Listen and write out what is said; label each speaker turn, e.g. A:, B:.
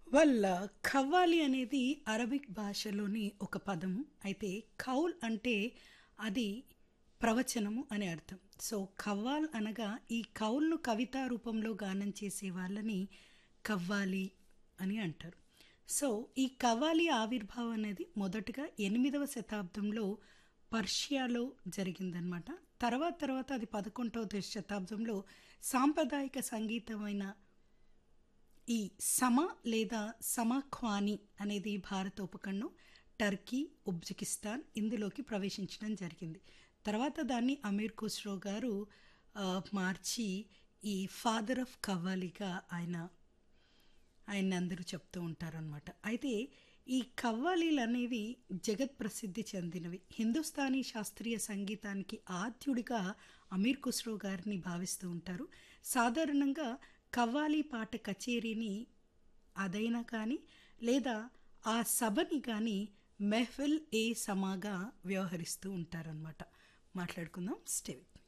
A: వల్ల ఖవ్వాలి అనేది అరబిక్ భాషలోని ఒక పదం అయితే కౌల్ అంటే అది ప్రవచనము అని అర్థం సో ఖవ్వాల్ అనగా ఈ కౌల్ను కవితా రూపంలో గానం చేసే వాళ్ళని కవ్వాలి అని అంటారు సో ఈ కవ్వాలి ఆవిర్భావం అనేది మొదటగా ఎనిమిదవ శతాబ్దంలో పర్షియాలో జరిగిందనమాట తర్వాత తర్వాత అది పదకొండవ శతాబ్దంలో సాంప్రదాయక సంగీతమైన ఈ సమ లేదా సమఖ్వాని అనేది భారత ఉపఖండం టర్కీ ఉజ్బెకిస్తాన్ ఇందులోకి ప్రవేశించడం జరిగింది తర్వాత దాన్ని అమీర్ ఖుస్రో గారు ఆ, మార్చి ఈ ఫాదర్ ఆఫ్ కవ్వాలిగా ఆయన ఆయన అందరూ చెప్తూ ఉంటారనమాట అయితే ఈ కవ్వాలీలు అనేవి జగత్ ప్రసిద్ధి చెందినవి హిందుస్థానీ శాస్త్రీయ సంగీతానికి ఆద్యుడిగా అమీర్ ఖుస్రో గారిని భావిస్తూ ఉంటారు సాధారణంగా కవ్వాలి పాట కచేరీని అదైనా కానీ లేదా ఆ సభని కానీ మెహఫిల్ ఏ సమాగా వ్యవహరిస్తూ ఉంటారనమాట మాట్లాడుకుందాం స్టే విత్